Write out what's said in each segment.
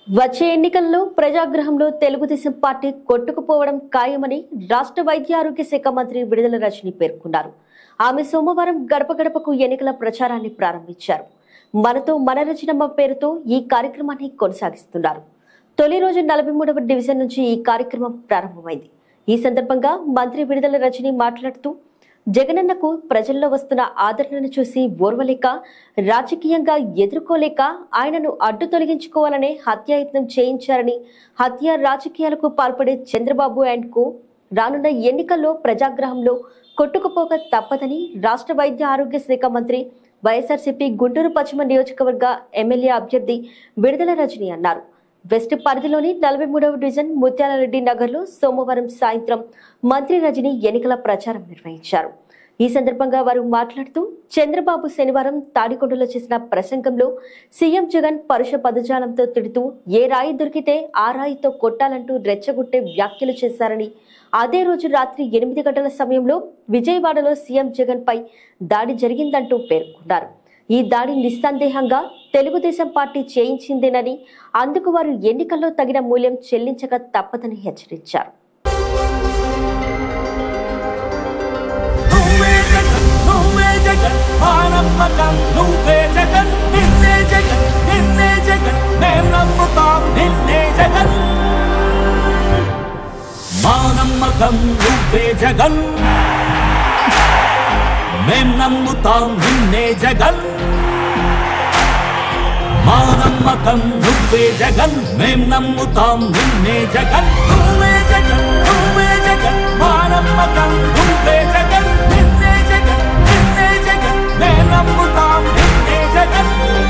వచ్చే ఎన్నికల్లో ప్రజాగ్రహంలో తెలుగుదేశం పార్టీ కొట్టుకుపోవడం ఖాయమని రాష్ట్ర వైద్య ఆరోగ్య శాఖ మంత్రి విడుదల రజని పేర్కొన్నారు ఆమె సోమవారం గడప గడపకు ఎన్నికల ప్రచారాన్ని ప్రారంభించారు మనతో మన రచనమ్మ పేరుతో ఈ కార్యక్రమాన్ని కొనసాగిస్తున్నారు తొలి రోజు నలభై మూడవ డివిజన్ నుంచి ఈ కార్యక్రమం ప్రారంభమైంది ఈ సందర్భంగా మంత్రి విడుదల రజని మాట్లాడుతూ జగనన్నకు ప్రజల్లో వస్తున్న ఆదరణను చూసి ఓర్వలేక రాజకీయంగా ఎదుర్కోలేక ఆయనను అడ్డు తొలగించుకోవాలనే హత్యాయత్నం చేయించారని హత్య రాజకీయాలకు పాల్పడే చంద్రబాబు అండ్ కు రానున్న ఎన్నికల్లో ప్రజాగ్రహంలో కొట్టుకుపోక తప్పదని రాష్ట్ర వైద్య ఆరోగ్య శాఖ మంత్రి వైఎస్ఆర్సీపీ గుంటూరు పశ్చిమ నియోజకవర్గ ఎమ్మెల్యే అభ్యర్థి విడుదల రజని అన్నారు వెస్ట్ పరిధిలోని నలభై మూడవ డివిజన్ ముత్యాలరెడ్డి నగర్లో సోమవారం సాయంత్రం మంత్రి రజని ఎన్నికల ప్రచారం నిర్వహించారు ఈ సందర్భంగా వారు మాట్లాడుతూ చంద్రబాబు శనివారం తాడికొండలో చేసిన ప్రసంగంలో సీఎం జగన్ పరుష పదజాలంతో తిడుతూ ఏ రాయి దొరికితే ఆ రాయితో కొట్టాలంటూ రెచ్చగొట్టే వ్యాఖ్యలు చేశారని అదే రోజు రాత్రి ఎనిమిది గంటల సమయంలో విజయవాడలో సీఎం జగన్ పై దాడి జరిగిందంటూ పేర్కొన్నారు ఈ దాడి నిస్సందేహంగా తెలుగుదేశం పార్టీ చేయించిందేనని అందుకు వారు ఎన్నికల్లో తగిన మూల్యం చెల్లించక తప్పదని హెచ్చరించారు నువ్వే జగన్ నువ్వే జగన్ మానమ్మకం నువ్వే జగన్ నిన్నే జగన్ నిన్నే జగన్ మేం నమ్ముతాం నిన్నే జగన్ మానమ్మకం నువ్వే జగన్ మేం నమ్ముతాం నిన్నే జగన్ మానమ్మకం నువ్వే జగన్ మేం నమ్ముతాం నిన్నే జగన్ నువ్వే జగన్ నువ్వే జగన్ మానమ్మకం నువ్వే జగన్ నిన్నే జగన్ నిన్నే జగన్ మేం నమ్ముతాం నిన్నే జగన్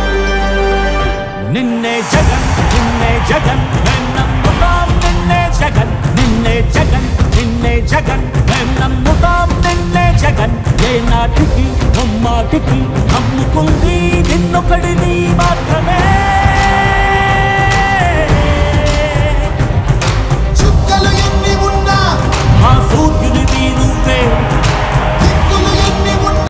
నిన్నే జగన్ నిన్నే జగన్ మేం నమ్ముతాం నిన్నే జగన్ నిన్నే జగన్ నిన్నే జగన్ మేం నమ్ముతాం నిన్నే జగన్ ఏ నాటికి నమ్మాటికి నమ్ముకుంది నిన్నొకడిని మాత్రమే